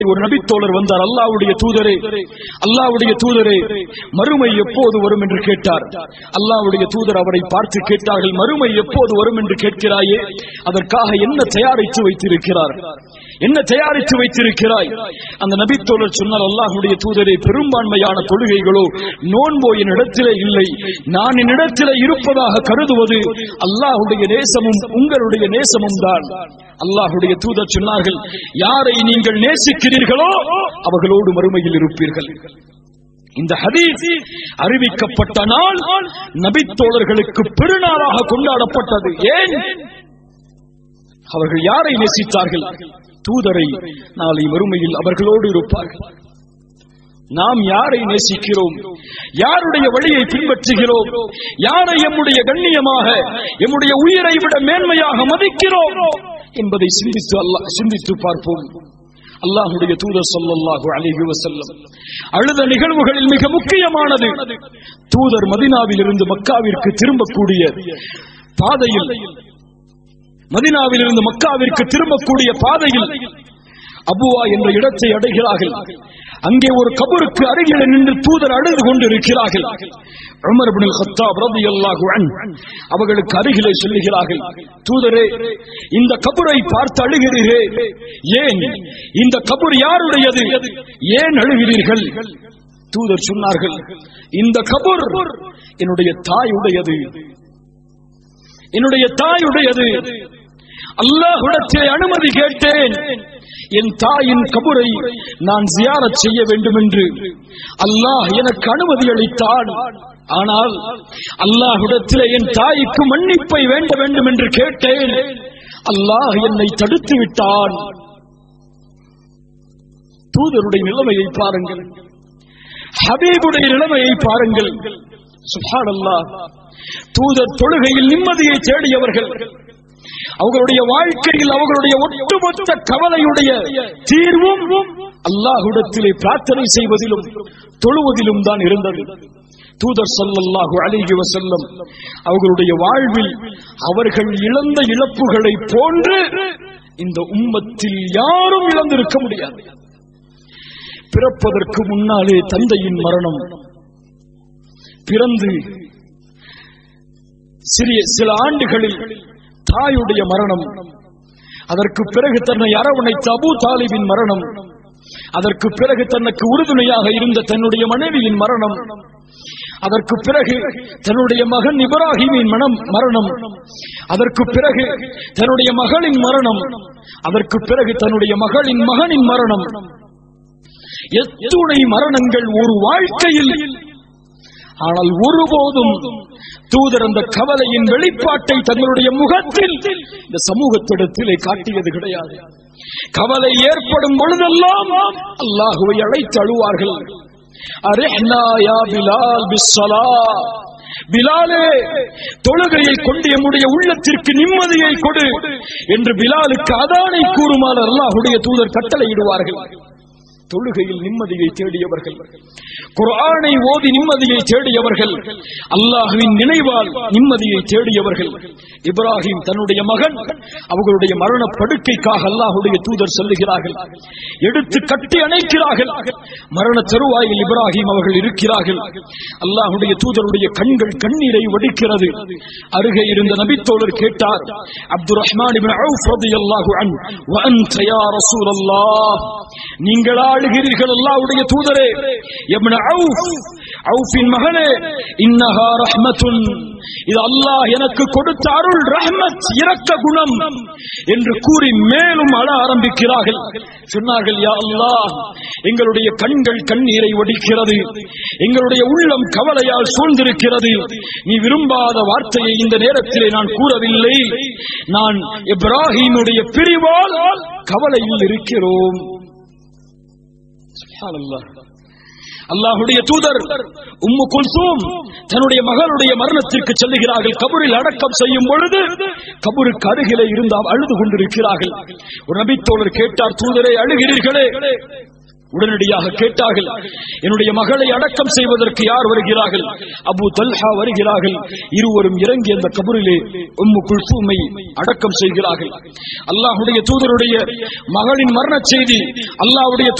ஒரு நபித்தோழர் வந்தார் அல்லாவுடைய தூதரே அல்லாவுடைய தூதரே மறுமை எப்போது வரும் என்று கேட்டார் அல்லாவுடைய தூதர் அவரை பார்த்து கேட்டார்கள் மறுமை எப்போது வரும் என்று கேட்கிறாயே அதற்காக என்ன தயாரித்து வைத்திருக்கிறார் என்ன தயாரித்து வைத்திருக்கிறாய் அந்த நபித்தோழர் சொன்னால் அல்லாஹுடைய தூதரே பெரும்பான்மையான தொழுகைகளோ நோன்போ என்னிடத்திலே இல்லை நான் என்னிடத்திலே இருப்பதாக கருதுவது அல்லாஹுடைய நேசமும் உங்களுடைய நேசமும் தான் அல்லாஹுடைய தூதர் சொன்னார்கள் யாரை நீங்கள் நேசிக்கிறீர்களோ அவர்களோடு மறுமையில் இருப்பீர்கள் இந்த ஹதீஸ் அறிவிக்கப்பட்ட நாள் நபித்தோழர்களுக்கு பெருநாளாக கொண்டாடப்பட்டது ஏன் அவர்கள் யாரை நேசித்தார்கள் தூதரை நாளை மறுமையில் அவர்களோடு இருப்பார்கள் நாம் யாரை நேசிக்கிறோம் யாருடைய வழியை பின்பற்றுகிறோம் யாரை எம்முடைய கண்ணியமாக எம்முடைய உயிரை விட மேன்மையாக மதிக்கிறோம் என்பதை சிந்தித்து அல்லாஹ் சிந்தித்து பார்ப்போம் அல்லாஹுடைய தூதர் சொல்லல்லாஹு அலைஹி வஸல்லம் அழுத நிகழ்வுகளில் மிக முக்கியமானது தூதர் மதினாவில் இருந்து மக்காவிற்கு திரும்பக்கூடிய பாதையில் மதினாவில் இருந்து மக்காவிற்கு திரும்பக்கூடிய பாதையில் அபுவா என்ற இடத்தை அடைகிறார்கள் அங்கே ஒரு கபருக்கு அருகில் நின்று தூதர் அழுது கொண்டிருக்கிறார்கள் உமர் இப்னு கத்தாப் ரலியல்லாஹு அன்ஹு அவர்களுக்கு அருகிலே சொல்லுகிறார்கள் தூதரே இந்த கபரை பார்த்து அழுகிறீரே ஏன் இந்த கபர் யாருடையது ஏன் அழுகிறீர்கள் தூதர் சொன்னார்கள் இந்த கபர் என்னுடைய தாயுடையது என்னுடைய தாயுடையது அல்லாஹ்விடத்திலே அனுமதி கேட்டேன் என் தாயின் கபரை நான் ஜியாரத் செய்ய வேண்டும் என்று அல்லாஹ் எனக்கு அனுமதி அளித்தான் ஆனால் அல்லாஹ்விடத்திலே என் தாய்க்கு மன்னிப்பை வேண்ட வேண்டும் என்று கேட்டேன் அல்லாஹ் என்னை தடுத்து விட்டான் தூதருடைய நிலைமையை பாருங்கள் ஹபீபுடைய நிலைமையை பாருங்கள் சுப்ஹானல்லாஹ் தூதர் தொழுகையில் நிம்மதியை தேடியவர்கள் அவர்களுடைய வாழ்க்கையில் அவர்களுடைய ஒட்டுமொத்த கவலையுடைய தீர்வும் அல்லாஹ்விடத்திலே பிரார்த்தனை செய்வதிலும் தொழுவதிலும் தான் இருந்தது தூதர் ஸல்லல்லாஹு அலைஹி வஸல்லம் அவர்களுடைய வாழ்வில் அவர்கள் இழந்த இழப்புகளை போன்று இந்த உம்மத்தில் யாரும் இழந்திருக்க முடியாது பிறப்பதற்கு முன்னாலே தந்தையின் மரணம் பிறந்து சிறிய சில ஆண்டுகளில் தாயுடைய மரணம் அதற்கு பிறகு தன்னை அரவணைத்த அபூ தாலிபின் மரணம் அதற்கு பிறகு தனக்கு உறுதுணையாக இருந்த தன்னுடைய மனைவியின் மரணம் அதற்கு பிறகு தன்னுடைய மகன் இப்ராஹிமின் மனம் மரணம் அதற்கு பிறகு தன்னுடைய மகளின் மரணம் அதற்கு பிறகு தன்னுடைய மகளின் மகனின் மரணம் எத்துணை மரணங்கள் ஒரு வாழ்க்கையில் ஆனால் ஒருபோதும் தூதர் அந்த கவலையின் வெளிப்பாட்டை தங்களுடைய முகத்தில் இந்த சமூகத்திடத்திலே காட்டியது கிடையாது கவலை ஏற்படும் பொழுதெல்லாம் அல்லாஹுவை அழைத்து அழுவார்கள் அரிஹ்னா யா பிலால் பிஸ்ஸலா பிலாலே தொழுகையை கொண்டு எம்முடைய உள்ளத்திற்கு நிம்மதியை கொடு என்று பிலாலுக்கு அதானை கூறுமாறு அல்லாஹுடைய தூதர் கட்டளையிடுவார்கள் தொழுகையில் நிம்மதியை தேடியவர்கள் குர்ஆனை ஓதி நிம்மதியை தேடியவர்கள் அல்லாஹுவின் நினைவால் நிம்மதியை தேடியவர்கள் இப்ராஹிம் தன்னுடைய மகன் அவர்களுடைய மரண படுக்கைக்காக அல்லாஹுடைய தூதர் செல்லுகிறார்கள் எடுத்து கட்டி அணைக்கிறார்கள் மரண தருவாயில் இப்ராஹிம் அவர்கள் இருக்கிறார்கள் அல்லாஹுடைய தூதருடைய கண்கள் கண்ணீரை வடிக்கிறது அருகே இருந்த நபித்தோழர் கேட்டார் அப்துல் ரஹ்மான் இப்னு அவுஃப் ரலியல்லாஹு அன்ஹு வ அன்த யா ரசூலல்லாஹ் நீங்கள் ஆளுகிறீர்கள் அல்லாஹ்வுடைய தூதரே இப்னு அவுஃப் அவுஃபின் மகனே இன்னஹா ரஹ்மத்துன் இது அல்லாஹ் எனக்கு கொடுத்த அருள் ரஹ்மத் இரக்க குணம் என்று கூறி மேலும் அழ ஆரம்பிக்கிறார்கள் சொன்னார்கள் யா அல்லாஹ் எங்களுடைய கண்கள் கண்ணீரை ஒடிக்கிறது எங்களுடைய உள்ளம் கவலையால் சூழ்ந்திருக்கிறது நீ விரும்பாத வார்த்தையை இந்த நேரத்திலே நான் கூறவில்லை நான் இப்ராஹிமுடைய பிரிவால் கவலையில் இருக்கிறோம் சுப்ஹானல்லாஹ் அல்லாஹுடைய தூதர் உம்மு குல்சூம் தன்னுடைய மகளுடைய மரணத்திற்கு செல்லுகிறார்கள் கபரில் அடக்கம் செய்யும் பொழுது கபருக்கு அருகிலே இருந்து அழுது கொண்டிருக்கிறார்கள் ஒரு நபித்தோழர் கேட்டார் தூதரை அழுகிறீர்களே உடனடியாக கேட்டார்கள் என்னுடைய மகளை அடக்கம் செய்வதற்கு யார் வருகிறார்கள் அபு தல்ஹா வருகிறார்கள் இருவரும் இறங்கி அந்த கபரிலே உம்மு குல்சூமை அடக்கம் செய்கிறார்கள் அல்லாஹ்வுடைய தூதருடைய மகளின் மரண செய்தி அல்லாஹ்வுடைய